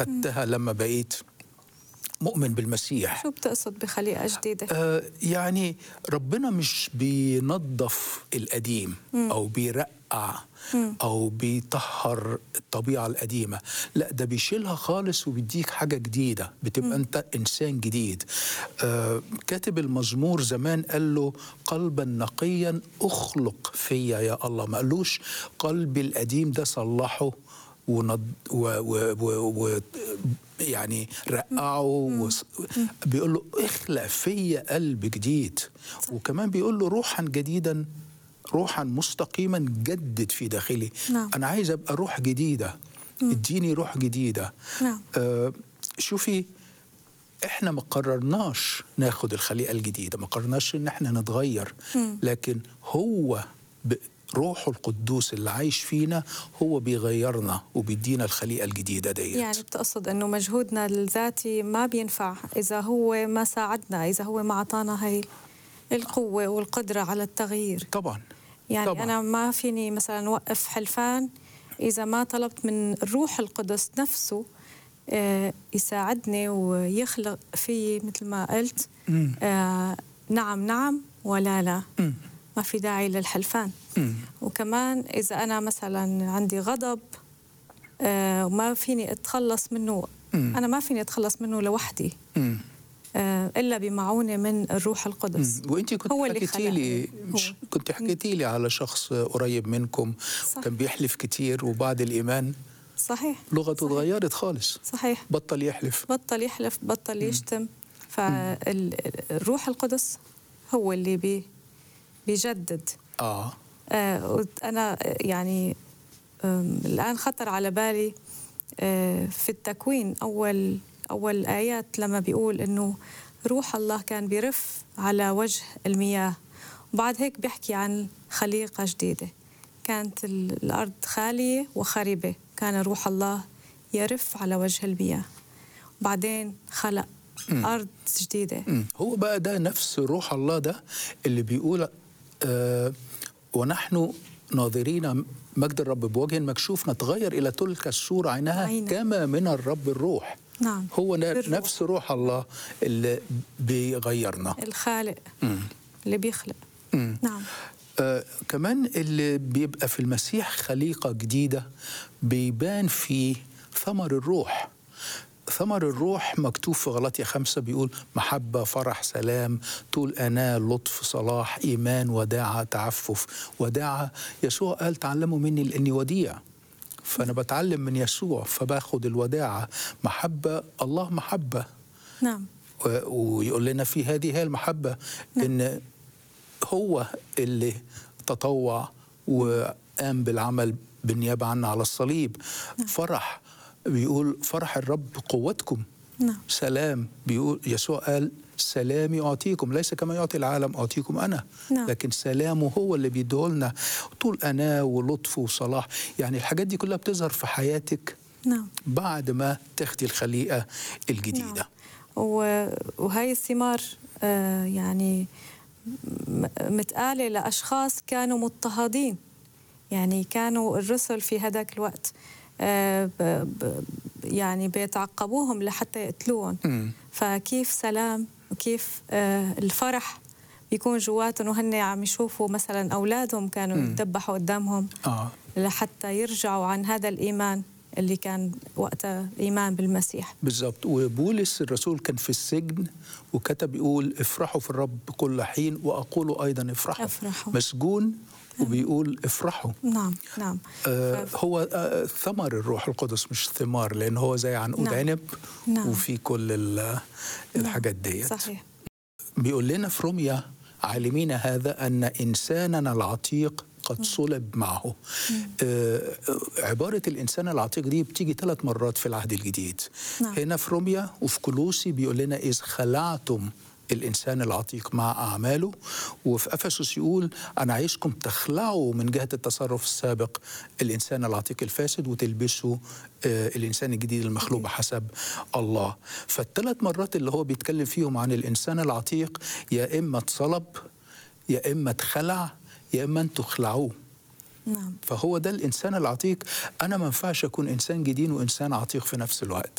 خدتها لما بقيت مؤمن بالمسيح شو بتقصد بخليقة جديدة؟ آه يعني ربنا مش بينظف القديم او بيرقع او بيطهر الطبيعه القديمه لا ده بيشيلها خالص وبيديك حاجه جديده بتبقى انت انسان جديد آه كاتب المزمور زمان قال له قلبا نقيا اخلق فيا يا الله ما قالوش قلبي القديم ده صلحه ونض و و و و يعني رقعه وص... بيقول له اخلق فيا قلب جديد وكمان بيقول له روحا جديدا روحا مستقيما جدد في داخلي نعم. انا عايز ابقى روح جديده اديني روح جديده نعم. آه شوفي احنا ما قررناش ناخد الخليقه الجديده ما قررناش ان احنا نتغير لكن هو ب... روحه القدوس اللي عايش فينا هو بيغيرنا وبيدينا الخليقه الجديده ديت يعني بتقصد انه مجهودنا الذاتي ما بينفع اذا هو ما ساعدنا اذا هو ما اعطانا هي القوه والقدره على التغيير طبعا يعني طبعاً. انا ما فيني مثلا اوقف حلفان اذا ما طلبت من الروح القدس نفسه آه، يساعدني ويخلق في مثل ما قلت مم. آه، نعم نعم ولا لا مم. ما في داعي للحلفان مم. وكمان إذا أنا مثلا عندي غضب آه، وما فيني أتخلص منه مم. أنا ما فيني أتخلص منه لوحدي مم. آه، إلا بمعونة من الروح القدس مم. وانت كنت هو اللي حكيتي لي خلقني. مش هو. كنت حكيتي لي على شخص قريب منكم صح. كان بيحلف كتير وبعد الايمان صحيح لغته صحيح. اتغيرت خالص صحيح بطل يحلف بطل يحلف بطل يشتم فالروح القدس هو اللي بي بيجدد اه آه، وت- أنا آه، يعني آم، الآن خطر على بالي آه، في التكوين أول أول آيات لما بيقول إنه روح الله كان بيرف على وجه المياه وبعد هيك بيحكي عن خليقة جديدة كانت ال- الأرض خالية وخربة كان روح الله يرف على وجه المياه وبعدين خلق أرض جديدة مم. هو بقى ده نفس روح الله ده اللي بيقول آه ونحن ناظرين مجد الرب بوجه مكشوف نتغير الى تلك الصوره عينها عينها. كما من الرب الروح نعم هو ن- بالروح. نفس روح الله اللي بيغيرنا الخالق مم. اللي بيخلق مم. نعم آه كمان اللي بيبقى في المسيح خليقة جديدة بيبان فيه ثمر الروح ثمر الروح مكتوب في غلطية خمسة بيقول محبة فرح سلام طول أناة لطف صلاح إيمان وداعة تعفف وداعة يسوع قال تعلموا مني لأني وديع فأنا بتعلم من يسوع فباخد الوداعة محبة الله محبة نعم و- ويقول لنا في هذه هي المحبة إن هو اللي تطوع وقام بالعمل بالنيابة عنا على الصليب فرح بيقول فرح الرب قوتكم نعم سلام بيقول يسوع قال سلامي أعطيكم ليس كما يعطي العالم أعطيكم أنا نعم. لكن سلامه هو اللي بيديه لنا طول أناة ولطف وصلاح يعني الحاجات دي كلها بتظهر في حياتك نعم بعد ما تاخدي الخليقة الجديدة نعم. و- وهي الثمار آه، يعني م- متقالة لأشخاص كانوا مضطهدين يعني كانوا الرسل في هذاك الوقت آه، ب- ب- يعني بيتعقبوهم لحتى يقتلوهم مم. فكيف سلام وكيف آه، الفرح بيكون جواتهم وهن عم يشوفوا مثلا أولادهم كانوا يتذبحوا قدامهم آه لحتى يرجعوا عن هذا الإيمان اللي كان وقتها إيمان بالمسيح بالظبط وبولس الرسول كان في السجن وكتب يقول افرحوا في الرب كل حين واقول ايضا افرحوا افرحوا. مسجون وبيقول افرحوا نعم نعم آه هو آه ثمر الروح القدس مش ثمار لان هو زي عنقود نعم. عنب نعم. وفي كل ال- الحاجات ديت صحيح بيقول لنا في روميا عالمين هذا ان انساننا العتيق قد صلب معه آه عبارة الإنسان العتيق دي بتيجي ثلاث مرات في العهد الجديد نعم. هنا في روميا وفي كولوسي بيقول لنا إذ خلعتم الإنسان العتيق مع أعماله وفي أفسس يقول أنا عايزكم تخلعوا من جهة التصرف السابق الإنسان العتيق الفاسد وتلبسوا آه الإنسان الجديد المخلوق بحسب الله فالثلاث مرات اللي هو بيتكلم فيهم عن الإنسان العتيق يا إما اتصلب يا إما اتخلع يا إما أنتوا خلعوه نعم فهو ده الإنسان العتيق أنا ما ينفعش أكون إنسان جديد وإنسان عتيق في نفس الوقت